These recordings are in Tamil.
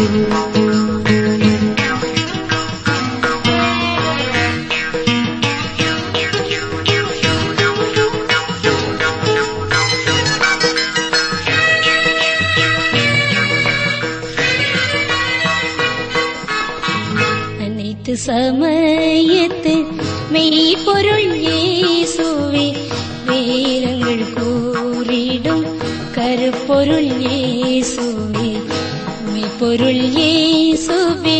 அனைத்து சமயத்து மெய்ப்பொருள் இயேசுவே வேதங்கள் கூறிடும் கருப்பொருள் இயேசுவே மெய்ப்பொருள் இயேசுவே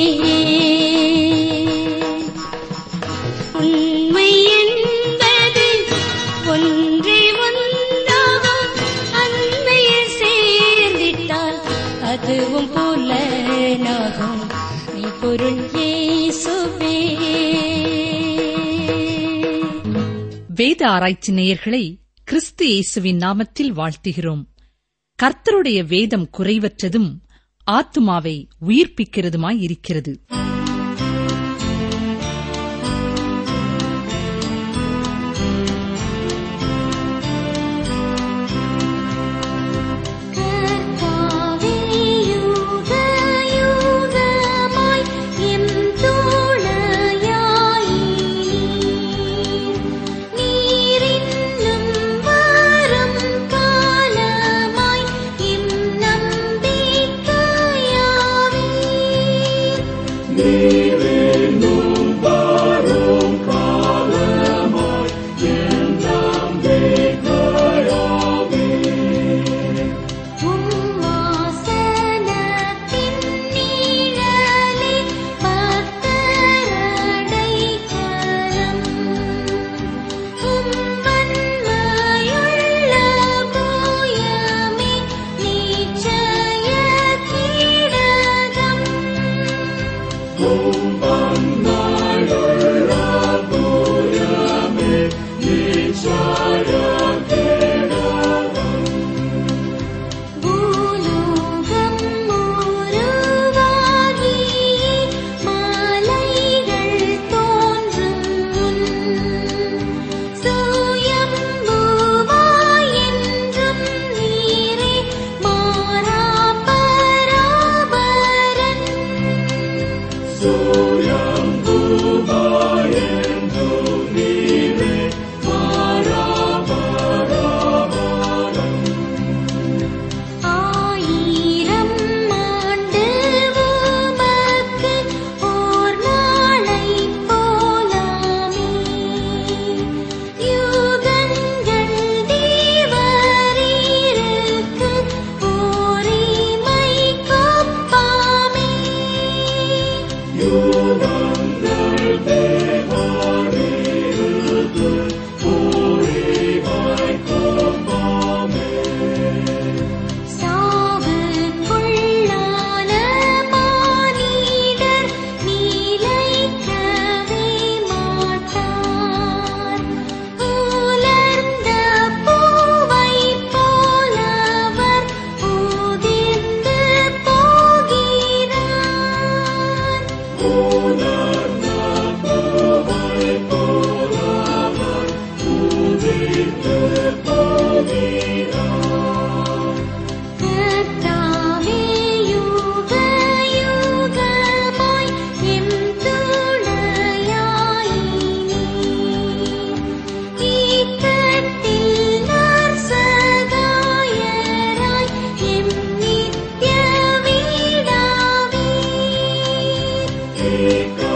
உண்மை என்பது ஒன்றே ஒன்றாகும் அன்மையில் சேர்ந்திட்டால் அதுவும் புலனாகும் மெய்ப்பொருள் இயேசுவே வேத ஆராய்ச்சி நேயர்களை கிறிஸ்து இயேசுவின் நாமத்தில் வாழ்த்துகிறோம் கர்த்தருடைய வேதம் குறைவற்றதும் ஆத்துமாவை உயிர்ப்பிக்கிறதுமாய் இருக்கிறது கர்த்தாவே யுக யுகமாய் எம் தோழயாய் நீரின்னும் வரும் காலமாய் எம் நம்பிக்கையாவே உம்மாசனத்தின் நீழலே பக்தரடைக்கலம். உம்வன்மையுள்ள தூயமே நிச்சய கீடகம். பூலோகம் உருவாகி மலைகள் தோன்றும் முன் சுயம்புவாய் என்றும் நீரே மாறா பராபரன் ஆயிரம் ஆண்டு உமக்கு ஓர் நாளைப் போலாமே யுகங்கள் தேவரீருக்கு ஓரிமை கொப்பாமே சாவுக்குள்ளான மானிடர் நீலைக்கவே மாட்டார் உலர்ந்த பூவைப் போலவர் உதிர்ந்து போகிறார் கர்த்தாவே யுக யுகமாய் எம் துணையாய் நீர். ஈக்கத்தில் நற்சகாயராய் எம் நித்ய வீடாவீர்.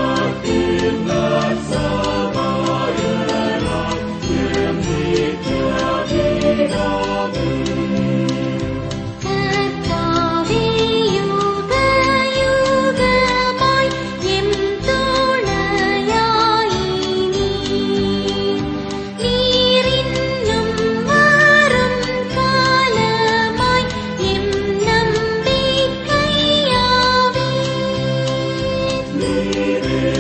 கர்த்தாவே யுக யுகமாய் எம் துணையாய் நீர். நீரின்னும் வரும் காலமாய் எம் நம்பிக்கையாவீர்.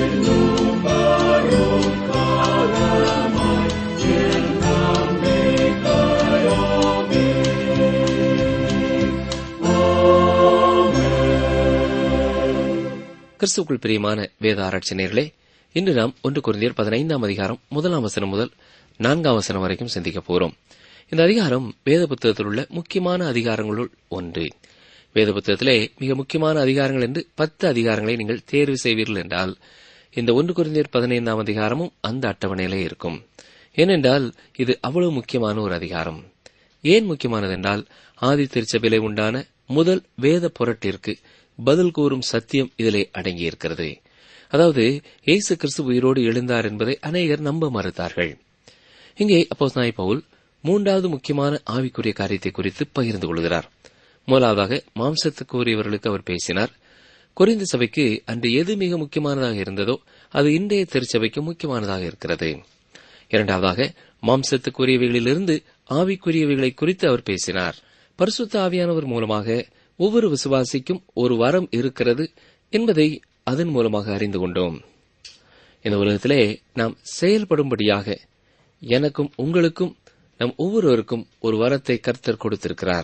கிறிஸ்துக்குள் பிரியமான வேத ஆராய்ச்சியர்களே இன்று நாம் ஒன்று குருந்தியர் பதினைந்தாம் அதிகாரம் முதலாம் வசனம் முதல் நான்காம் வசனம் வரைக்கும் சிந்திக்கப் போகிறோம் இந்த அதிகாரம் வேத புத்தகத்தில் உள்ள முக்கியமான அதிகாரங்களுள் ஒன்று வேத புத்தகத்திலே மிக முக்கியமான அதிகாரங்கள் என்று பத்து அதிகாரங்களை நீங்கள் தேர்வு செய்வீர்கள் என்றால் இந்த ஒன்று குறைந்தர் பதினைந்தாம் அதிகாரமும் அந்த அட்டவணையிலே இருக்கும் ஏனென்றால் இது அவ்வளவு முக்கியமான ஒரு அதிகாரம் ஏன் முக்கியமானதென்றால் ஆதி திருச்சபையிலே உண்டான முதல் வேத புரட்டிற்கு பதில் கூறும் சத்தியம் இதிலே அடங்கியிருக்கிறது அதாவது இயேசு கிறிஸ்து உயிரோடு எழுந்தார் என்பதை அநேகர் நம்ப மறுத்தார்கள் இங்கே அப்போஸ் நாய் பவுல் மூன்றாவது முக்கியமான ஆவிக்குரிய காரியத்தை குறித்து பகிர்ந்து கொள்கிறார் முதலாவதாக மாம்சத்துக்கு உரியவர்களுக்கு அவர் பேசினார் கொரிந்த சபைக்கு அன்று எது மிக முக்கியமானதாக இருந்ததோ அது இன்றைய திருச்சபைக்கு முக்கியமானதாக இருக்கிறது இரண்டாவதாக மாம்சத்துக்குரியவைகளிலிருந்து ஆவிக்குரியவைகளை குறித்து அவர் பேசினார் பரிசுத்த ஆவியானவர் மூலமாக ஒவ்வொரு விசுவாசிக்கும் ஒரு வரம் இருக்கிறது என்பதை அதன் மூலமாக அறிந்து கொண்டோம் இந்த உலகத்திலே நாம் செயல்படும்படியாக எனக்கும் உங்களுக்கும் நம் ஒவ்வொருவருக்கும் ஒரு வரத்தை கர்த்தர் கொடுத்திருக்கிறார்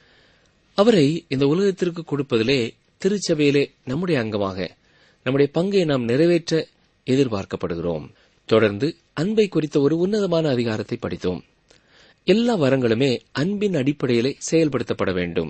அவரை இந்த உலகத்திற்கு கொடுப்பதிலே திருச்சபையிலே நம்முடைய அங்கமாக நம்முடைய பங்கை நாம் நிறைவேற்ற எதிர்பார்க்கப்படுகிறோம் தொடர்ந்து அன்பை குறித்த ஒரு உன்னதமான அதிகாரத்தை படித்தோம் எல்லா வரங்களுமே அன்பின் அடிப்படையிலே செயல்படுத்தப்பட வேண்டும்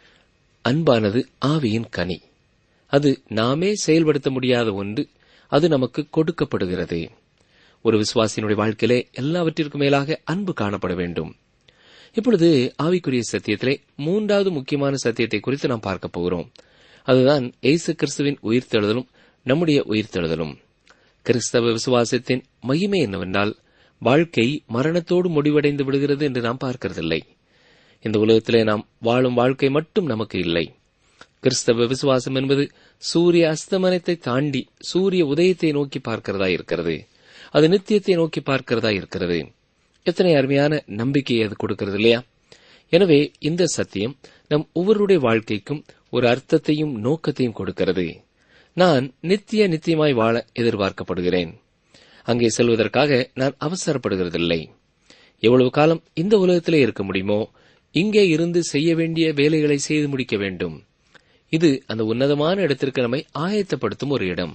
அன்பானது ஆவியின் கனி அது நாமே செயல்படுத்த முடியாத ஒன்று அது நமக்கு கொடுக்கப்படுகிறது ஒரு விசுவாசியினுடைய வாழ்க்கையிலே எல்லாவற்றிற்கும் மேலாக அன்பு காணப்பட வேண்டும் இப்பொழுது ஆவிக்குரிய சத்தியத்திலே மூன்றாவது முக்கியமான சத்தியத்தை குறித்து நாம் பார்க்க போகிறோம் அதுதான் இயேசு கிறிஸ்துவின் உயிர்த்தெழுதலும் நம்முடைய உயிர்த்தெழுதலும் கிறிஸ்தவ விசுவாசத்தின் மகிமை என்னவென்றால் வாழ்க்கை மரணத்தோடு முடிவடைந்து விடுகிறது என்று நாம் பார்க்கிறதில்லை இந்த உலகத்திலே நாம் வாழும் வாழ்க்கை மட்டும் நமக்கு இல்லை கிறிஸ்தவ விசுவாசம் என்பது சூரிய அஸ்தமனத்தை தாண்டி சூரிய உதயத்தை நோக்கி பார்க்கிறதா இருக்கிறது அது நித்தியத்தை நோக்கி பார்க்கிறதா இருக்கிறது எத்தனை அருமையான நம்பிக்கையை அது கொடுக்கிறது இல்லையா எனவே இந்த சத்தியம் நம் ஒவ்வொருடைய வாழ்க்கைக்கும் ஒரு அர்த்தத்தையும் நோக்கத்தையும் கொடுக்கிறது நான் நித்திய நித்தியமாய் வாழ எதிர்பார்க்கப்படுகிறேன் அங்கே செல்வதற்காக நான் அவசரப்படுகிறதில்லை எவ்வளவு காலம் இந்த உலகத்திலே இருக்க முடியுமோ இங்கே இருந்து செய்ய வேண்டிய வேலைகளை செய்து முடிக்க வேண்டும் இது அந்த உன்னதமான இடத்திற்கு நம்மை ஆயத்தப்படுத்தும் ஒரு இடம்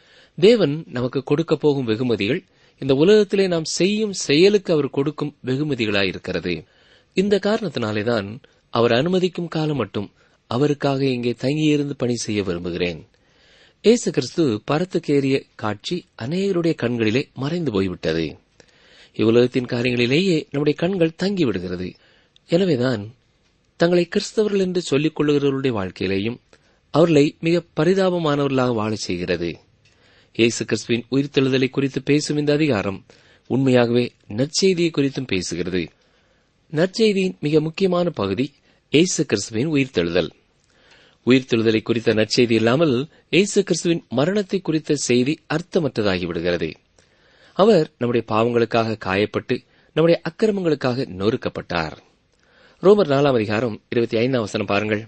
தேவன் நமக்கு கொடுக்க போகும் வெகுமதிகள் இந்த உலகத்திலே நாம் செய்யும் செயலுக்கு அவர் கொடுக்கும் வெகுமதிகளாயிருக்கிறது இந்த காரணத்தினாலேதான் அவர் அனுமதிக்கும் காலம் மட்டும் அவருக்காக இங்கே தங்கியிருந்து பணி செய்ய விரும்புகிறேன் இயேசு கிறிஸ்து பரத்துக்கேறிய காட்சி அநேகருடைய கண்களிலே மறைந்து போய்விட்டது இவ்வுலகத்தின் காரியங்களிலேயே நம்முடைய கண்கள் தங்கிவிடுகிறது எனவேதான் தங்களை கிறிஸ்தவர்கள் என்று சொல்லிக் கொள்ளுகிறவர்களுடைய வாழ்க்கையிலேயும் அவர்களை மிக பரிதாபமானவர்களாக வாழச் செய்கிறது இயேசு கிறிஸ்துவின் உயிர்த்தெழுதலை குறித்து பேசும் இந்த அதிகாரம் உண்மையாகவே நற்செய்தியை குறித்தும் பேசுகிறது நற்செய்தியின் மிக முக்கியமான பகுதி இயேசு கிறிஸ்துவின் உயிர்த்தெழுதல் உயிர்த்தெழுதலை குறித்த நற்செய்தி இல்லாமல் இயேசு கிறிஸ்துவின் மரணத்தை குறித்த செய்தி அர்த்தமற்றதாகிவிடுகிறது அவர் நம்முடைய பாவங்களுக்காக காயப்பட்டு நம்முடைய அக்கிரமங்களுக்காக நொறுக்கப்பட்டார் ரோமர் நாலாம் அதிகாரம் இருபத்தி ஐந்தாம் வசனம் பாருங்கள்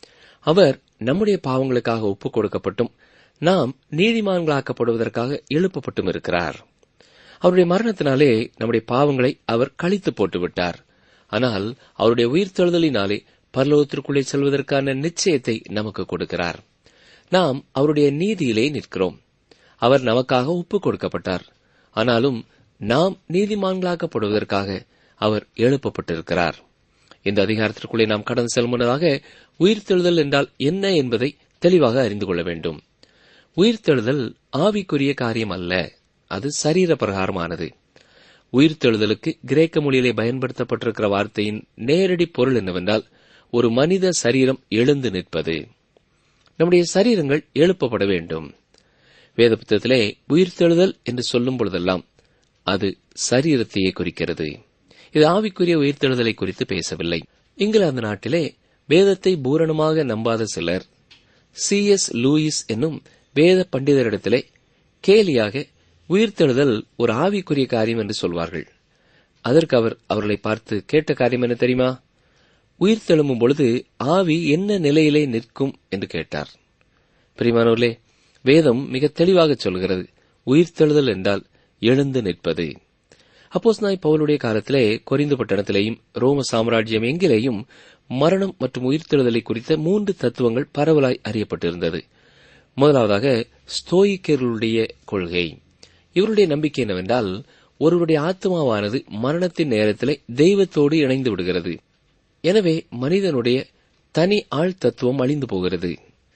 அவர் நம்முடைய பாவங்களுக்காக ஒப்புக் கொடுக்கப்பட்டும் நாம் நீதிமான்களாக்கப்படுவதற்காக எழுப்பப்பட்டும் இருக்கிறார் அவருடைய மரணத்தினாலே நம்முடைய பாவங்களை அவர் கழித்து போட்டுவிட்டார் ஆனால் அவருடைய உயிர்த்தெழுதலினாலே பரலோகத்திற்குள்ளே செல்வதற்கான நிச்சயத்தை நமக்கு கொடுக்கிறார் நாம் அவருடைய நீதியிலே நிற்கிறோம் அவர் நமக்காக ஒப்புக் கொடுக்கப்பட்டார் ஆனாலும் நாம் நீதிமான்களாக்கப்படுவதற்காக அவர் எழுப்பப்பட்டிருக்கிறார் இந்த அதிகாரத்திற்குள்ளே நாம் கடந்து செல்லும் முன்னதாக உயிர்த்தெழுதல் என்றால் என்ன என்பதை தெளிவாக அறிந்து கொள்ள வேண்டும் உயிர்த்தெழுதல் ஆவிக்குரிய காரியம் அல்ல அது சரீர பிரகாரமானது உயிர்த்தெழுதலுக்கு கிரேக்க மொழியிலே பயன்படுத்தப்பட்டிருக்கிற வார்த்தையின் நேரடி பொருள் என்னவென்றால் ஒரு மனித சரீரம் எழுந்து நிற்பது நம்முடைய சரீரங்கள் எழுப்பப்பட வேண்டும் வேத புத்தகத்திலே உயிர்த்தெழுதல் என்று சொல்லும் பொழுதெல்லாம் அது சரீரத்தையே குறிக்கிறது இது ஆவிக்குரிய உயிர்த்தெழுதலை குறித்து பேசவில்லை இங்கிலாந்து நாட்டிலே வேதத்தை பூரணமாக நம்பாத சிலர் சி எஸ் லூயிஸ் என்னும் வேத பண்டிதரிடத்திலே கேலியாக உயிர்த்தெழுதல் ஒரு ஆவிக்குரிய காரியம் என்று சொல்வார்கள் அதற்கு அவர் அவர்களை பார்த்து கேட்ட காரியம் என்ன தெரியுமா உயிர்த்தெழும்பும் பொழுது ஆவி என்ன நிலையிலே நிற்கும் என்று கேட்டார் பிரிமானவர்களே வேதம் மிக தெளிவாக சொல்கிறது உயிர்த்தெழுதல் என்றால் எழுந்து நிற்பது அப்போஸ் நாய் பவுலுடைய காலத்திலே கொரிந்து பட்டணத்திலேயும் ரோம சாம்ராஜ்யம் எங்கிலேயும் மரணம் மற்றும் உயிர்த்தெழுதலை குறித்த மூன்று தத்துவங்கள் பரவலாய் அறியப்பட்டிருந்தது முதலாவதாக ஸ்தோயிக்கர்களுடைய கொள்கை இவருடைய நம்பிக்கை என்னவென்றால் ஒருவருடைய ஆத்மாவானது மரணத்தின் நேரத்திலே தெய்வத்தோடு இணைந்து விடுகிறது எனவே மனிதனுடைய தனி ஆள் தத்துவம் அழிந்து போகிறது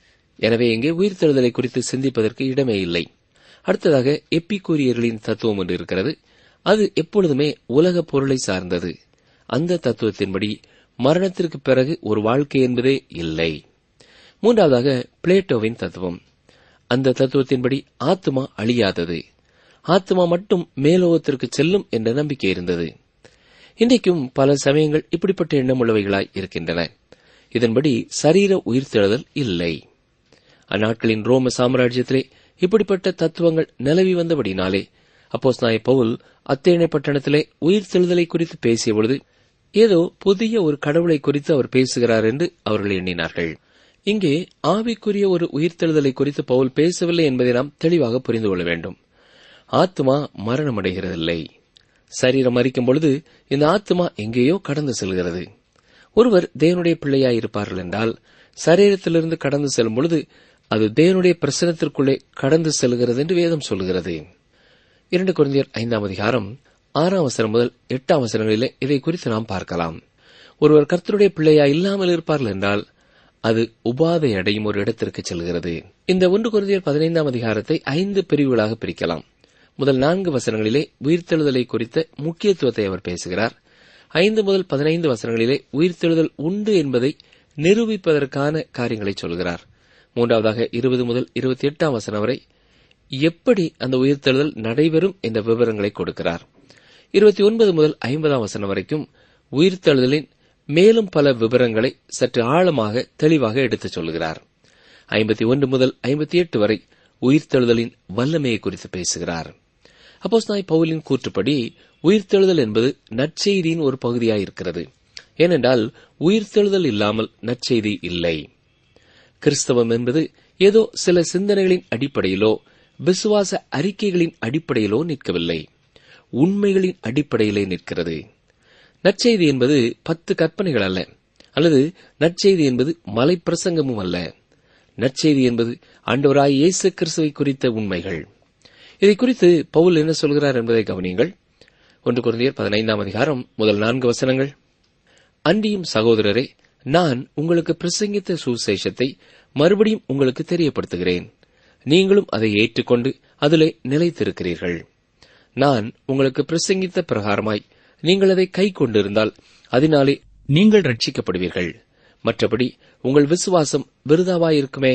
எனவே இங்கே உயிர்த்தெழுதலை குறித்து சிந்திப்பதற்கு இடமே இல்லை அடுத்ததாக எப்பிக்கூரியர்களின் தத்துவம் ஒன்று இருக்கிறது அது எப்பொழுதுமே உலக பொருளை சார்ந்தது அந்த தத்துவத்தின்படி மரணத்திற்கு பிறகு ஒரு வாழ்க்கை என்பதே இல்லை மூன்றாவதாக பிளேட்டோவின் தத்துவம் அந்த தத்துவத்தின்படி ஆத்மா அழியாதது ஆத்மா மட்டும் மேலோகத்திற்கு செல்லும் என்ற நம்பிக்கை இருந்தது இன்றைக்கும் பல சமயங்கள் இப்படிப்பட்ட எண்ணமுள்ளவைகளாய் இருக்கின்றன இதன்படி சரீர உயிர்த்தெழுதல் இல்லை அந்நாட்களின் ரோம சாம்ராஜ்யத்திலே இப்படிப்பட்ட தத்துவங்கள் நிலவி வந்தபடினாலே அப்போஸ் நாய பவுல் அத்தேனை பட்டணத்திலே உயிர்த்தெழுதலை குறித்து பேசிய பொழுது ஏதோ புதிய ஒரு கடவுளை குறித்து அவர் பேசுகிறார் என்று அவர்கள் எண்ணினார்கள் இங்கே ஆவிக்குரிய ஒரு உயிர்த்தெழுதலை குறித்து பவுல் பேசவில்லை என்பதை நாம் தெளிவாக புரிந்து கொள்ள வேண்டும் ஆத்மா மரணமடைகிறதில்லை சரீரம் மறிக்கும் பொழுது இந்த ஆத்மா எங்கேயோ கடந்து செல்கிறது ஒருவர் தேவனுடைய பிள்ளையாயிருப்பார்கள் என்றால் சரீரத்திலிருந்து கடந்து செல்லும் பொழுது அது தேவனுடைய பிரசனத்திற்குள்ளே கடந்து செல்கிறது என்று வேதம் சொல்கிறது இரண்டு குழந்தையர் ஐந்தாம் அதிகாரம் ஆறாம் வசனம் முதல் எட்டாம் வசனங்களிலே இதை குறித்து நாம் பார்க்கலாம் ஒருவர் கர்த்தருடைய பிள்ளையா இல்லாமல் இருப்பார்கள் என்றால் அது உபாதை அடையும் ஒரு இடத்திற்கு செல்கிறது இந்த ஒன்று குருந்தியர் பதினைந்தாம் அதிகாரத்தை ஐந்து பிரிவுகளாக பிரிக்கலாம் முதல் நான்கு வசனங்களிலே உயிர்த்தெழுதலை குறித்த முக்கியத்துவத்தை அவர் பேசுகிறார் ஐந்து முதல் பதினைந்து வசனங்களிலே உயிர்த்தெழுதல் உண்டு என்பதை நிரூபிப்பதற்கான காரியங்களை சொல்கிறார் மூன்றாவதாக இருபது முதல் இருபத்தி எட்டாம் வசனம் வரை எப்படி அந்த உயிர்த்தெழுதல் நடைபெறும் என்ற விவரங்களை கொடுக்கிறார் இருபத்தி ஒன்பது முதல் ஐம்பதாம் வசனம் வரைக்கும் உயிர்த்தெழுதலின் மேலும் பல விவரங்களை சற்று ஆழமாக தெளிவாக எடுத்துச் சொல்கிறார் ஐம்பத்தி ஒன்று முதல் ஐம்பத்தி எட்டு வரை உயிர்த்தெழுதலின் வல்லமையை குறித்து பேசுகிறார் அப்போஸ் நாய் பவுலின் கூற்றுப்படி உயிர்த்தெழுதல் என்பது நற்செய்தியின் ஒரு பகுதியாயிருக்கிறது ஏனென்றால் உயிர்த்தெழுதல் இல்லாமல் நற்செய்தி இல்லை கிறிஸ்தவம் என்பது ஏதோ சில சிந்தனைகளின் அடிப்படையிலோ விசுவாச அறிக்கைகளின் அடிப்படையிலோ நிற்கவில்லை உண்மைகளின் அடிப்படையிலே நிற்கிறது நற்செய்தி என்பது பத்து கற்பனைகள் அல்ல அல்லது நற்செய்தி என்பது மலைப்பிரசங்கமும் அல்ல நற்செய்தி என்பது ஆண்டவராய் இயேசு கிறிஸ்துவை குறித்த உண்மைகள் இதை குறித்து பவுல் என்ன சொல்கிறார் என்பதை கவனியுங்கள் ஒன்று குழந்தையர் பதினைந்தாம் அதிகாரம் முதல் நான்கு வசனங்கள் அன்றியும் சகோதரரே நான் உங்களுக்கு பிரசங்கித்த சுசேஷத்தை மறுபடியும் உங்களுக்கு தெரியப்படுத்துகிறேன் நீங்களும் அதை ஏற்றுக்கொண்டு அதிலே நிலைத்திருக்கிறீர்கள் நான் உங்களுக்கு பிரசங்கித்த பிரகாரமாய் நீங்கள் அதை கை கொண்டிருந்தால் அதனாலே நீங்கள் ரட்சிக்கப்படுவீர்கள் மற்றபடி உங்கள் விசுவாசம் விருதாவாயிருக்குமே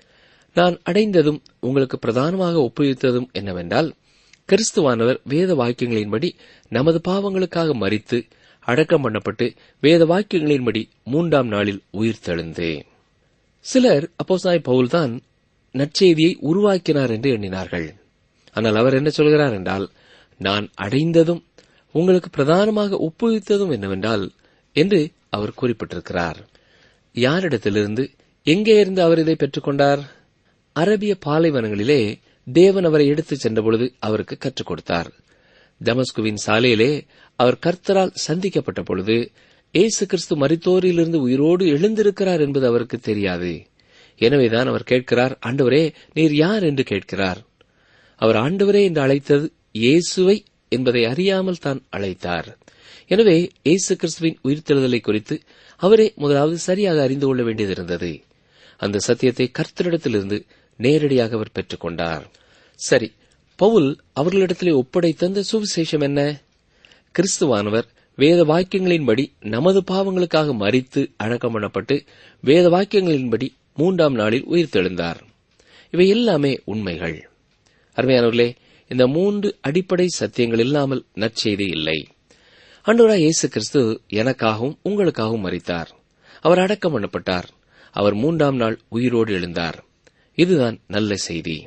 நான் அடைந்ததும் உங்களுக்கு பிரதானமாக ஒப்புவித்ததும் என்னவென்றால் கிறிஸ்துவானவர் வேத வாக்கியங்களின்படி நமது பாவங்களுக்காக மறித்து அடக்கம் பண்ணப்பட்டு வேத வாக்கியங்களின்படி மூன்றாம் நாளில் உயிர்த்தெழுந்து சிலர் அப்போசாய் பவுல்தான் நற்செய்தியை உருவாக்கினார் என்று எண்ணினார்கள் ஆனால் அவர் என்ன சொல்கிறார் என்றால் நான் அடைந்ததும் உங்களுக்கு பிரதானமாக ஒப்புவித்ததும் என்னவென்றால் என்று அவர் குறிப்பிட்டிருக்கிறார் யாரிடத்திலிருந்து எங்கே இருந்து அவர் இதை பெற்றுக்கொண்டார் அரபிய பாலைவனங்களிலே தேவன் அவரை எடுத்துச் சென்றபொழுது அவருக்கு கற்றுக் கொடுத்தார் தமஸ்குவின் சாலையிலே அவர் கர்த்தரால் சந்திக்கப்பட்ட பொழுது இயேசு கிறிஸ்து மரித்தோரிலிருந்து உயிரோடு எழுந்திருக்கிறார் என்பது அவருக்கு தெரியாது எனவேதான் அவர் கேட்கிறார் ஆண்டவரே நீர் யார் என்று கேட்கிறார் அவர் ஆண்டவரே என்று அழைத்தது இயேசுவை என்பதை அறியாமல் தான் அழைத்தார் எனவே இயேசு கிறிஸ்துவின் உயிர்த்தெழுதலை குறித்து அவரே முதலாவது சரியாக அறிந்து கொள்ள வேண்டியதிருந்தது அந்த சத்தியத்தை கர்த்தரிடத்திலிருந்து நேரடியாக அவர் பெற்றுக்கொண்டார் சரி பவுல் அவர்களிடத்திலே ஒப்படைத்த அந்த சுவிசேஷம் என்ன கிறிஸ்துவானவர் வேத வாக்கியங்களின்படி நமது பாவங்களுக்காக மறித்து அடக்கம் பண்ணப்பட்டு வேத வாக்கியங்களின்படி மூன்றாம் நாளில் உயிர்த்தெழுந்தார் இவை எல்லாமே உண்மைகள் அருமையானவர்களே இந்த மூன்று அடிப்படை சத்தியங்கள் இல்லாமல் நற்செய்தி இல்லை அன்றுவராய் இயேசு கிறிஸ்து எனக்காகவும் உங்களுக்காகவும் மறித்தார் அவர் அடக்கம் பண்ணப்பட்டார் அவர் மூன்றாம் நாள் உயிரோடு எழுந்தார் இதுதான் நல்ல செய்தி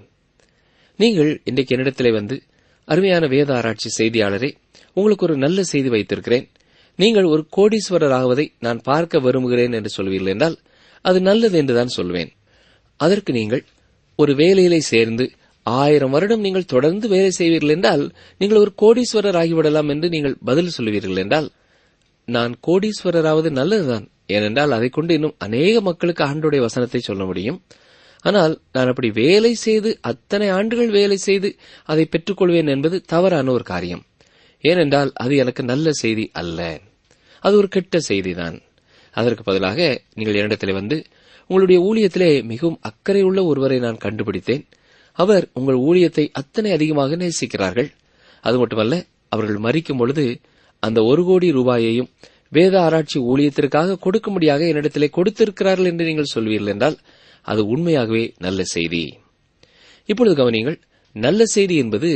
நீங்கள் இன்றைக்கு என்னிடத்திலே வந்து அருமையான வேத ஆராய்ச்சி செய்தியாளரே உங்களுக்கு ஒரு நல்ல செய்தி வைத்திருக்கிறேன் நீங்கள் ஒரு கோடீஸ்வரர் ஆவதை நான் பார்க்க விரும்புகிறேன் என்று சொல்வீர்கள் என்றால் அது நல்லது என்றுதான் சொல்வேன் அதற்கு நீங்கள் ஒரு வேலையிலே சேர்ந்து ஆயிரம் வருடம் நீங்கள் தொடர்ந்து வேலை செய்வீர்கள் என்றால் நீங்கள் ஒரு கோடீஸ்வரர் ஆகிவிடலாம் என்று நீங்கள் பதில் சொல்லுவீர்கள் என்றால் நான் கோடீஸ்வரராவது நல்லதுதான் ஏனென்றால் அதை கொண்டு இன்னும் அநேக மக்களுக்கு ஆண்டுடைய வசனத்தை சொல்ல முடியும் ஆனால் நான் அப்படி வேலை செய்து அத்தனை ஆண்டுகள் வேலை செய்து அதை பெற்றுக்கொள்வேன் என்பது தவறான ஒரு காரியம் ஏனென்றால் அது எனக்கு நல்ல செய்தி அல்ல அது ஒரு கெட்ட செய்திதான் அதற்கு பதிலாக நீங்கள் என்னிடத்திலே வந்து உங்களுடைய ஊழியத்திலே மிகவும் அக்கறை உள்ள ஒருவரை நான் கண்டுபிடித்தேன் அவர் உங்கள் ஊழியத்தை அத்தனை அதிகமாக நேசிக்கிறார்கள் அது மட்டுமல்ல அவர்கள் மறிக்கும் பொழுது அந்த ஒரு கோடி ரூபாயையும் வேத ஆராய்ச்சி ஊழியத்திற்காக கொடுக்கும்படியாக என்னிடத்திலே கொடுத்திருக்கிறார்கள் என்று நீங்கள் சொல்வீர்கள் என்றால் அது உண்மையாகவே நல்ல செய்தி இப்பொழுது கவனியுங்கள் நல்ல செய்தி என்பது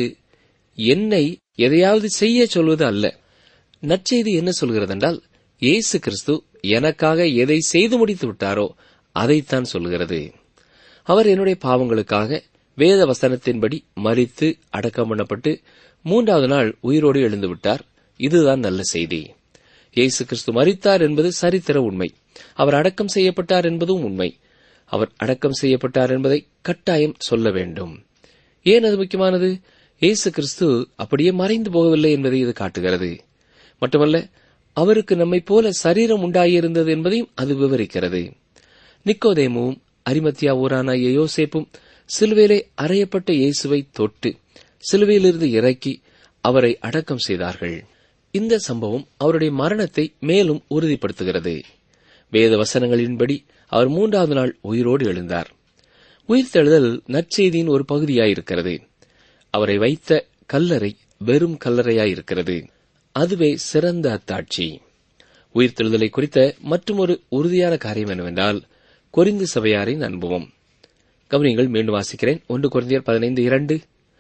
என்னை எதையாவது செய்ய சொல்வது அல்ல நற்செய்தி என்ன சொல்கிறது என்றால் இயேசு கிறிஸ்து எனக்காக எதை செய்து முடித்து விட்டாரோ அதைத்தான் சொல்கிறது அவர் என்னுடைய பாவங்களுக்காக வேத வசனத்தின்படி மறித்து அடக்கம் பண்ணப்பட்டு மூன்றாவது நாள் உயிரோடு எழுந்து விட்டார் இதுதான் நல்ல செய்தி இயேசு கிறிஸ்து மறித்தார் என்பது சரித்திர உண்மை அவர் அடக்கம் செய்யப்பட்டார் என்பதும் உண்மை அவர் அடக்கம் செய்யப்பட்டார் என்பதை கட்டாயம் சொல்ல வேண்டும் ஏன் அது முக்கியமானது இயேசு கிறிஸ்து அப்படியே மறைந்து போகவில்லை என்பதை இது காட்டுகிறது மட்டுமல்ல அவருக்கு நம்மை போல சரீரம் உண்டாகியிருந்தது என்பதையும் அது விவரிக்கிறது நிக்கோதேமுவும் அரிமத்தியா ஊரானாகிய யோசேப்பும் சிலுவையிலே அறையப்பட்ட இயேசுவை தொட்டு சிலுவையிலிருந்து இறக்கி அவரை அடக்கம் செய்தார்கள் இந்த சம்பவம் அவருடைய மரணத்தை மேலும் உறுதிப்படுத்துகிறது வேத வசனங்களின்படி அவர் மூன்றாவது நாள் உயிரோடு எழுந்தார் உயிர்த்தெழுதல் நற்செய்தியின் ஒரு பகுதியாயிருக்கிறது அவரை வைத்த கல்லறை வெறும் கல்லறையாயிருக்கிறது அதுவே சிறந்த அத்தாட்சி உயிர்த்தெழுதலை குறித்த மற்றொரு உறுதியான காரியம் என்னவென்றால் கொரிந்து சபையாரின் அனுபவம் கவனியங்கள் மீண்டும் வாசிக்கிறேன் ஒன்று குறைந்தியர் பதினைந்து இரண்டு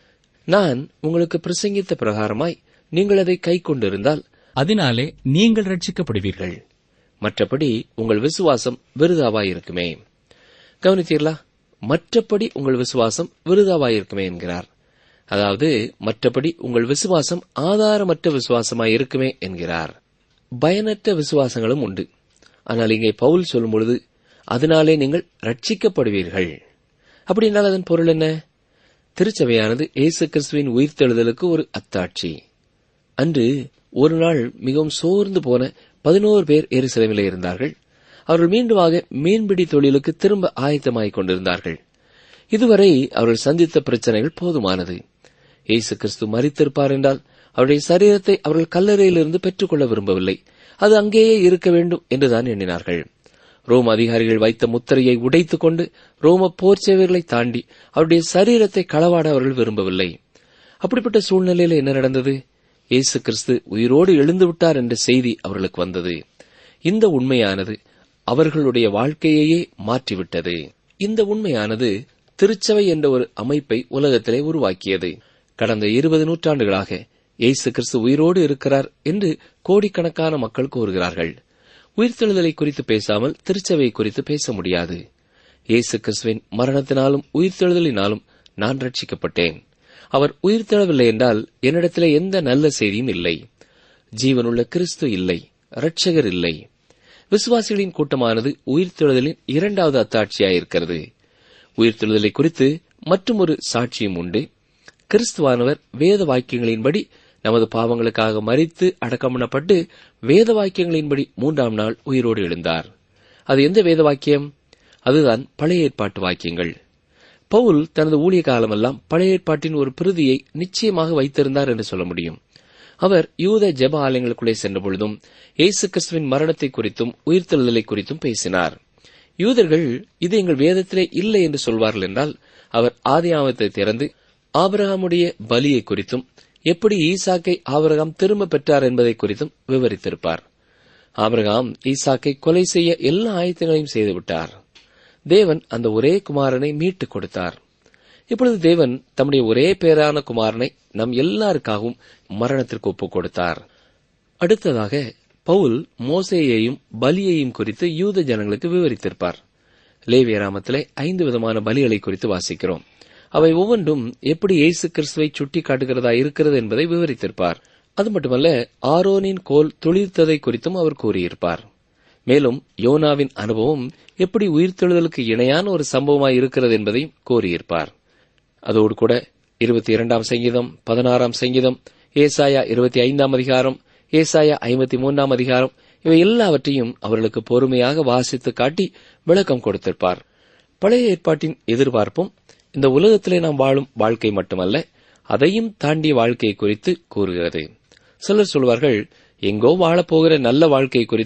நான் உங்களுக்கு பிரசங்கித்த பிரகாரமாய் நீங்கள் அதை கை கொண்டிருந்தால் அதனாலே நீங்கள் ரட்சிக்கப்படுவீர்கள் இருக்கிறீர்கள் மற்றபடி உங்கள் விசுவாசம் விருதாவாயிருக்குமே கவனித்தீர்களா மற்றபடி உங்கள் விசுவாசம் விருதாவாயிருக்குமே என்கிறார் அதாவது மற்றபடி உங்கள் விசுவாசம் ஆதாரமற்ற விசுவாசமாய் இருக்குமே என்கிறார் பயனற்ற விசுவாசங்களும் உண்டு ஆனால் இங்கே பவுல் சொல்லும் பொழுது அதனாலே நீங்கள் ரட்சிக்கப்படுவீர்கள் அப்படின்னால் அதன் பொருள் என்ன திருச்சபையானது இயேசு கிறிஸ்துவின் உயிர்த்தெழுதலுக்கு ஒரு அத்தாட்சி அன்று ஒரு நாள் மிகவும் சோர்ந்து போன பதினோரு பேர் எருசலேமிலே இருந்தார்கள் அவர்கள் மீண்டுமாக மீன்பிடி தொழிலுக்கு திரும்ப ஆயத்தமாகிக் கொண்டிருந்தார்கள் இதுவரை அவர்கள் சந்தித்த பிரச்சனைகள் போதுமானது இயேசு கிறிஸ்து மறித்திருப்பார் என்றால் அவருடைய சரீரத்தை அவர்கள் கல்லறையிலிருந்து பெற்றுக்கொள்ள விரும்பவில்லை அது அங்கேயே இருக்க வேண்டும் என்றுதான் எண்ணினார்கள் ரோம் அதிகாரிகள் வைத்த முத்திரையை உடைத்துக் கொண்டு ரோம போர் சேவைகளை தாண்டி அவருடைய சரீரத்தை களவாட அவர்கள் விரும்பவில்லை அப்படிப்பட்ட சூழ்நிலையில் என்ன நடந்தது இயேசு கிறிஸ்து உயிரோடு எழுந்து விட்டார் என்ற செய்தி அவர்களுக்கு வந்தது இந்த உண்மையானது அவர்களுடைய வாழ்க்கையையே மாற்றிவிட்டது இந்த உண்மையானது திருச்சபை என்ற ஒரு அமைப்பை உலகத்திலே உருவாக்கியது கடந்த இருபது நூற்றாண்டுகளாக இயேசு கிறிஸ்து உயிரோடு இருக்கிறார் என்று கோடிக்கணக்கான மக்கள் கூறுகிறார்கள் உயிர்த்தெழுதலை குறித்து பேசாமல் திருச்சபை குறித்து பேச முடியாது இயேசு கிறிஸ்துவின் மரணத்தினாலும் உயிர்த்தெழுதலினாலும் நான் ரட்சிக்கப்பட்டேன் அவர் உயிர்த்தெழவில்லை என்றால் என்னிடத்திலே எந்த நல்ல செய்தியும் இல்லை ஜீவனுள்ள கிறிஸ்து இல்லை இரட்சகர் இல்லை விசுவாசிகளின் கூட்டமானது உயிர்த்தெழுதலின் இரண்டாவது அத்தாட்சியாயிருக்கிறது உயிர்த்தெழுதலை குறித்து மற்றும் ஒரு சாட்சியும் உண்டு கிறிஸ்துவானவர் வேத வாக்கியங்களின்படி நமது பாவங்களுக்காக மறித்து அடக்கமணப்பட்டு வேத வாக்கியங்களின்படி மூன்றாம் நாள் உயிரோடு எழுந்தார் அது எந்த வேத வாக்கியம் அதுதான் பழைய ஏற்பாட்டு வாக்கியங்கள் பவுல் தனது ஊழிய காலமெல்லாம் பழைய ஏற்பாட்டின் ஒரு பிரதியை நிச்சயமாக வைத்திருந்தார் என்று சொல்ல முடியும் அவர் யூத ஜெப ஆலயங்களுக்குள்ளே சென்ற பொழுதும் இயேசு கிறிஸ்துவின் மரணத்தை குறித்தும் உயிர்த்தெழுதலை குறித்தும் பேசினார் யூதர்கள் இது எங்கள் வேதத்திலே இல்லை என்று சொல்வார்கள் என்றால் அவர் ஆதியாமத்தை திறந்து ஆபிரகாமுடைய பலியை குறித்தும் எப்படி ஈசாக்கை ஆபிரகாம் திரும்ப பெற்றார் என்பதை குறித்தும் விவரித்திருப்பார் ஆபிரகாம் ஈசாக்கை கொலை செய்ய எல்லா ஆயத்தங்களையும் செய்துவிட்டார் தேவன் அந்த ஒரே குமாரனை மீட்டுக் கொடுத்தார் இப்பொழுது தேவன் தம்முடைய ஒரே பேரான குமாரனை நம் எல்லாருக்காகவும் மரணத்திற்கு ஒப்புக் கொடுத்தார் அடுத்ததாக பவுல் மோசேயையும் பலியையும் குறித்து யூத ஜனங்களுக்கு விவரித்திருப்பார் லேவியராமத்திலே ஐந்து விதமான பலிகளை குறித்து வாசிக்கிறோம் அவை ஒவ்வொன்றும் எப்படி இயேசு கிறிஸ்துவை சுட்டி காட்டுகிறதா இருக்கிறது என்பதை விவரித்திருப்பார் அது மட்டுமல்ல ஆரோனின் கோல் துளிர்த்ததை குறித்தும் அவர் கூறியிருப்பார் மேலும் யோனாவின் அனுபவம் எப்படி உயிர்த்தெழுதலுக்கு இணையான ஒரு சம்பவமாய் இருக்கிறது என்பதையும் கூறியிருப்பார் அதோடு கூட இருபத்தி இரண்டாம் சங்கீதம் பதினாறாம் சங்கீதம் ஏசாயா இருபத்தி ஐந்தாம் அதிகாரம் ஏசாயா ஐம்பத்தி மூன்றாம் அதிகாரம் இவை எல்லாவற்றையும் அவர்களுக்கு பொறுமையாக வாசித்து காட்டி விளக்கம் கொடுத்திருப்பார் பழைய ஏற்பாட்டின் எதிர்பார்ப்பும் இந்த உலகத்திலே நாம் வாழும் வாழ்க்கை மட்டுமல்ல அதையும் தாண்டிய வாழ்க்கை குறித்து கூறுகிறது சிலர் சொல்வார்கள் எங்கோ வாழப்போகிற நல்ல வாழ்க்கை குறித்து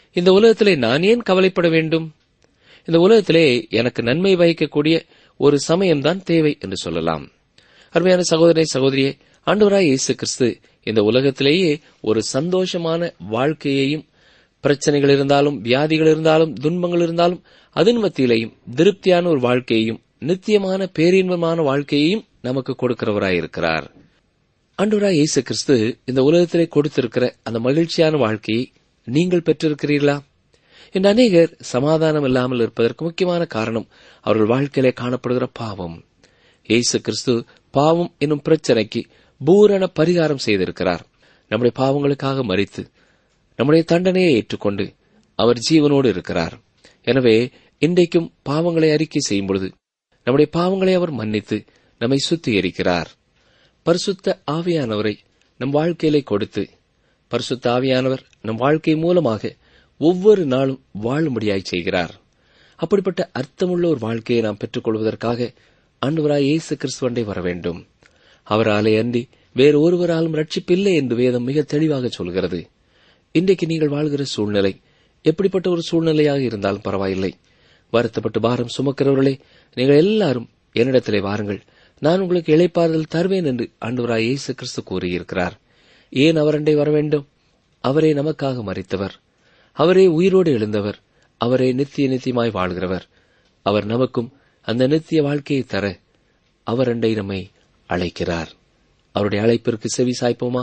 இந்த உலகத்திலே நான் ஏன் கவலைப்பட வேண்டும் இந்த உலகத்திலே எனக்கு நன்மை வகிக்கக்கூடிய ஒரு சமயம்தான் தேவை என்று சொல்லலாம் அருமையான சகோதரி சகோதரியே ஆண்டவராய் இயேசு கிறிஸ்து இந்த உலகத்திலேயே ஒரு சந்தோஷமான வாழ்க்கையையும் பிரச்சனைகள் இருந்தாலும் வியாதிகள் இருந்தாலும் துன்பங்கள் இருந்தாலும் அதன் மத்தியிலையும் திருப்தியான ஒரு வாழ்க்கையையும் நித்தியமான பேரின்பமான வாழ்க்கையையும் நமக்கு கொடுக்கிறவராயிருக்கிறார் ஆண்டவராய் இயேசு கிறிஸ்து இந்த உலகத்திலே கொடுத்திருக்கிற அந்த மகிழ்ச்சியான வாழ்க்கையை நீங்கள் பெற்றிருக்கிறீர்களா இந்த அநேகர் சமாதானம் இல்லாமல் இருப்பதற்கு முக்கியமான காரணம் அவர்கள் வாழ்க்கையிலே காணப்படுகிற பாவம் இயேசு கிறிஸ்து பாவம் என்னும் பிரச்சனைக்கு பூரண பரிகாரம் செய்திருக்கிறார் நம்முடைய பாவங்களுக்காக மறித்து நம்முடைய தண்டனையை ஏற்றுக்கொண்டு அவர் ஜீவனோடு இருக்கிறார் எனவே இன்றைக்கும் பாவங்களை அறிக்கை செய்யும் பொழுது நம்முடைய பாவங்களை அவர் மன்னித்து நம்மை சுத்திகரிக்கிறார் பரிசுத்த ஆவியானவரை நம் வாழ்க்கையிலே கொடுத்து பரிசுத்த ஆவியானவர் நம் வாழ்க்கை மூலமாக ஒவ்வொரு நாளும் வாழும்படியாய் செய்கிறார் அப்படிப்பட்ட அர்த்தமுள்ள ஒரு வாழ்க்கையை நாம் பெற்றுக்கொள்வதற்காக ஆண்டவராய் இயேசு கிறிஸ்துவண்டை வர வேண்டும் அவராலே அன்றி வேறு ஒருவராலும் ரட்சிப்பில்லை என்று வேதம் மிக தெளிவாக சொல்கிறது இன்றைக்கு நீங்கள் வாழ்கிற சூழ்நிலை எப்படிப்பட்ட ஒரு சூழ்நிலையாக இருந்தாலும் பரவாயில்லை வருத்தப்பட்டு பாரம் சுமக்கிறவர்களே நீங்கள் எல்லாரும் என்னிடத்திலே வாருங்கள் நான் உங்களுக்கு இளைப்பாறுதல் தருவேன் என்று ஆண்டவராய் இயேசு கிறிஸ்து கூறியிருக்கிறார் ஏன் அவரண்டை வர வேண்டும் அவரே நமக்காக மறித்தவர் அவரே உயிரோடு எழுந்தவர் அவரே நித்திய நித்தியமாய் வாழ்கிறவர் அவர் நமக்கும் அந்த நித்திய வாழ்க்கையை தர அவரண்டை நம்மை அழைக்கிறார் அவருடைய அழைப்பிற்கு செவி சாய்ப்போமா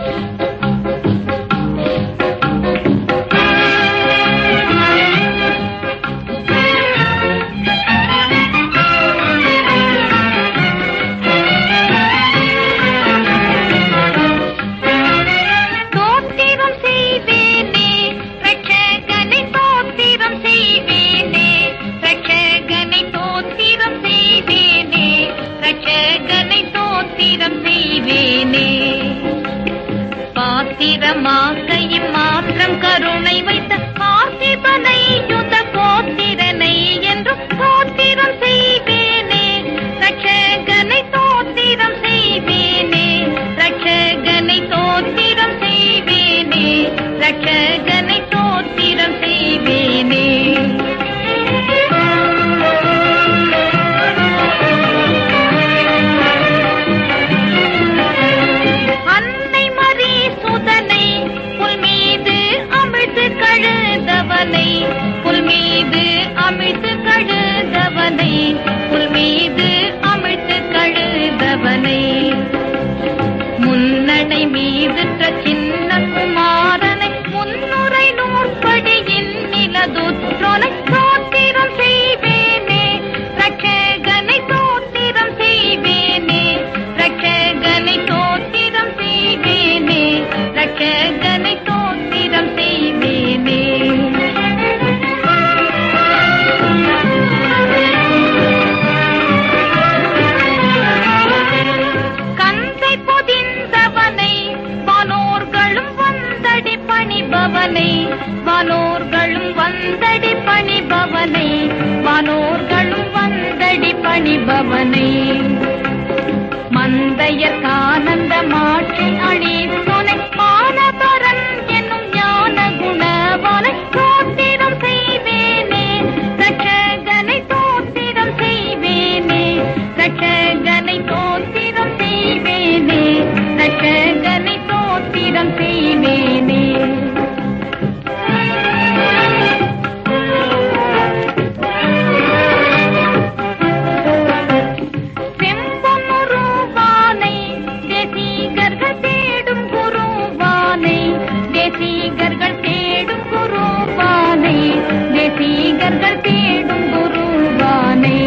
தோத்திரம் செய்வேனே ரட்சகனை தோத்திரம் செய்வேனே ரட்சகனை தோத்திரம் செய்வேனே ரட்சகனை தோத்திரம் செய்வேனே பாத்திரமாக்கையும் மாத்திரம் கருணை வைத்த பார்த்திபனை யுத கோத்திரனை என்றும் தோத்திரம் செய்வேனே ரட்சகனை தோத்திரம் செய்வேனே ரட்சகனை தோத்திரம் செய்வேனே ரட்சகனை தோத்திரம் செய்வேனே அன்னை மரி சுதனை புல் மீது அமிழ்த்து கழுதவனை புல் மீது அமிழ்த்து கழுதவனை புல் மீது அமிழ்த்து கழுதவனை முன்னடை மீதுற்ற சின்ன குமாரனை முன்னுரை நூற்படியின் நிலதுற்றோனை தோத்திரம் செய்வேனே ரட்சகனை தோத்திரம் செய்வேனே ரட்சகனை தோத்திரம் செய்வேனே ரட்சகனை தோத்திரம் செய்வேனே கந்தை பொதிந்தவனை வானோர்களும் வந்தடி பணிபவனை வானோர்களும் வந்தடி பணிபவனை வானோர்களும் வந்தடி பணிபவனை மந்தையர் கானந்த மாற்றி அழித்தோனை மானபரன் என்னும் ஞான குணவனை தோத்திரம் செய்வேனே ரட்சகனை தோத்திரம் செய்வேனே ரட்சகனை தோத்திரம் செய்வேனே ரட்சகனை தோத்திரம் செய்வேனே செம்பொன்னுருவானை தேசிகர்கள் தேடும் குருவானை தேசிகர்கள் தேடும் குருவானை தேசிகர்கள் தேடும் குருவானை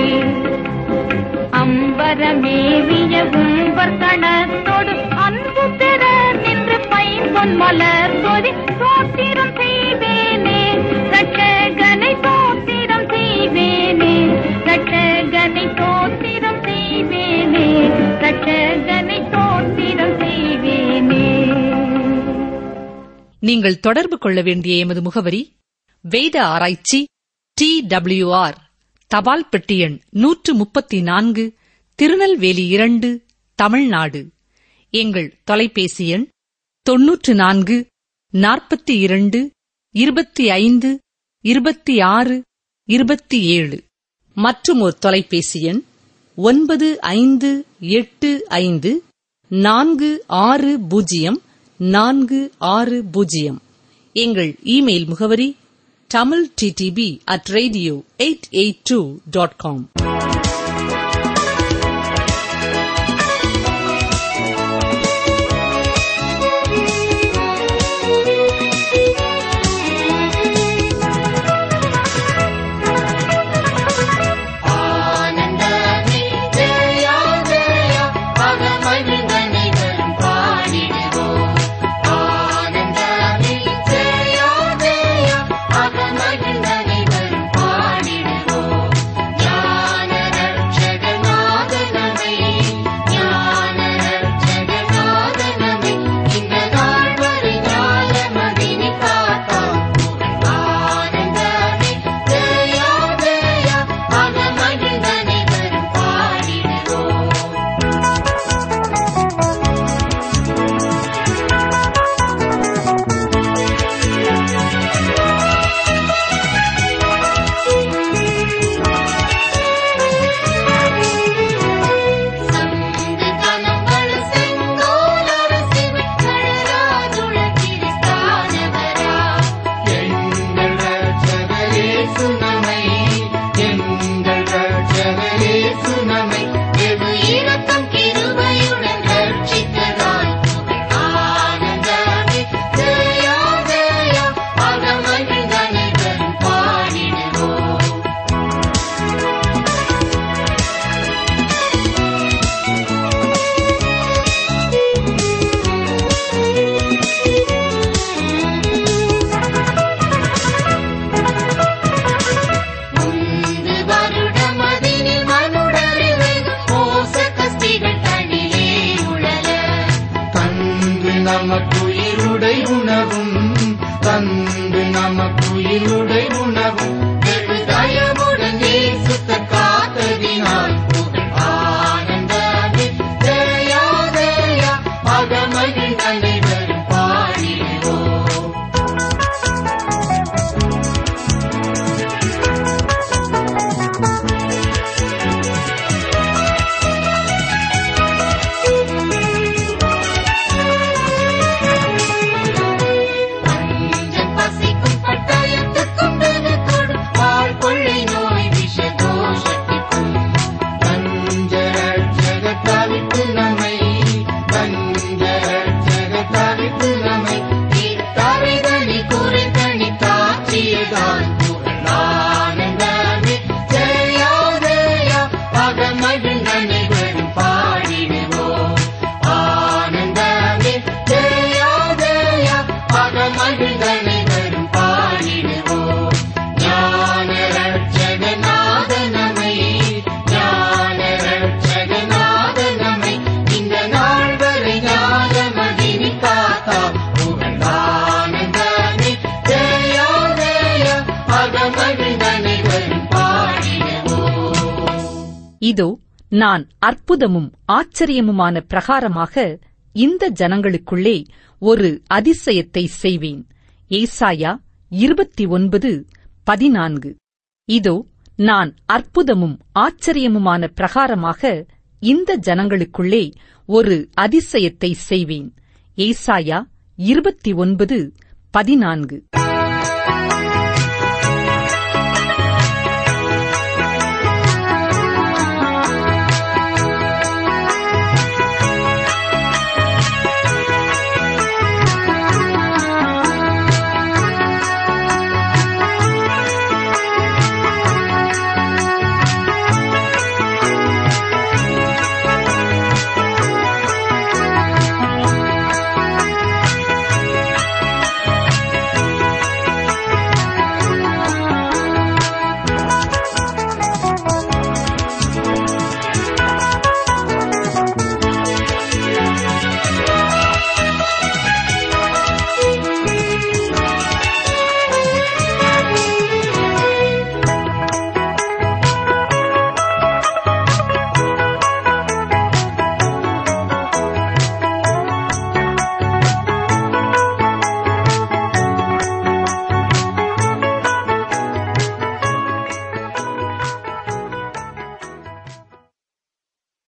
அம்பரமேவிய உம்பர் கணத்தோடு அன்பு பெற நின்று பைம்பொன் மலர் கொதி தோத்திரம் செய்வேனே ரட்சகனை தோத்திரம் செய்வேனே ரட்சகனை தோத்திரம் செய்வேனே ரட்சகனை தோத்திரம் செய்வேனே நீங்கள் தொடர்பு கொள்ள வேண்டிய எமது முகவரி வேத ஆராய்ச்சி டி ஆர் தபால் பெட்டி எண் நூற்று முப்பத்தி நான்கு திருநெல்வேலி இரண்டு தமிழ்நாடு எங்கள் தொலைபேசி எண் தொன்னூற்று நான்கு நாற்பத்தி இரண்டு இருபத்தி ஐந்து இருபத்தி ஆறு இருபத்தி ஏழு மற்றும் ஒரு தொலைபேசி எண் ஒன்பது ஐந்து எட்டு ஐந்து நான்கு ஆறு பூஜ்ஜியம் நான்கு ஆறு பூஜ்ஜியம் எங்கள் இமெயில் முகவரி Tamil DTP at radio eight eight two dot com ஆனந்தமே ஜெயா ஜெயா அகமகிழ்ந்தனைவரும் பாடிடுவோம் ஆனந்தமே ஜெயா ஜெயா அகமகிழ்ந்தனைவரும் பாடிடுவோம் ஞான ரட்சகநாதனமே ஞான ரட்சகநாதனமே இந்த நாள் வரை ஞானமதினி காத்தார் ஆனந்தமே ஜெயா ஜெயா அகமகிழ்ந்தனைவரும் பாடிடுவோம் சந்து கனங்கள் செங்கோலரசி கடலாதுள கிறிஸ்தானவரா எங்கள் ரட்சகரே சுனமை எங்கள் ரட்சகரே சுனமை வெகு இரக்கம் கிருபையுடன் ரட்சித்ததாய் ஆனந்தமே ஜெயா ஜெயா அகமகிழ்ந்தனைவரும் பாடிடுவோம் முந்து வருடமதினில் மனுடறிவில் மோச கஸ்திகள் தனியே உழல தந்து நமக்குயிருடை உணவும் தந்து நமக்குயிருடை உணவும் வெகு தயவுடன் நேசித்த காத்ததினால் புகழ் ஆனந்தமே ஜெயா ஜெயா அகமகிழ் அனைவரும் பாடிடுவோம் பஞ்சம் பசிக்கும் பட்டயத்துக்கும் வெகுக்கொடும் வாழ் கொள்ளை நோய் விஷதோஷத்திற்கும் தஞ்ச ரட்சகத்தாவித்து நம்மை தஞ்ச ரட்சகத்தாவித்து நம்மை தீர்த்தவைதனி குறித்தனி காட்சியதால் புகழ் ஆனந்தமே ஜெயா ஜெயா அகமகிழ் அனைவரும் பாடிடுவோம் ஆனந்தமே ஜெயா ஜெயா அகமகிழ் அனைவரும் பாடிடுவோம் ஞான ரட்சகநாதனமை ஞான ரட்சகநாதனமை இந்த நாள் வரை ஞானமதினி காத்தா புகழ் ஆனந்தமே ஜெயா ஜெயா அகமகிழ் அனைவரும் பாடிடுவோம் இதோ நான் அற்புதமும் ஆச்சரியமுமான பிரகாரமாக இந்த ஜனங்களுக்குள்ளே ஒரு அதிசயத்தை செய்வேன் ஏசாயா இருபத்தி ஒன்பது பதினான்கு இதோ நான் அற்புதமும் ஆச்சரியமுமான பிரகாரமாக இந்த ஜனங்களுக்குள்ளே ஒரு அதிசயத்தை செய்வேன் ஏசாயா இருபத்தி ஒன்பது பதினான்கு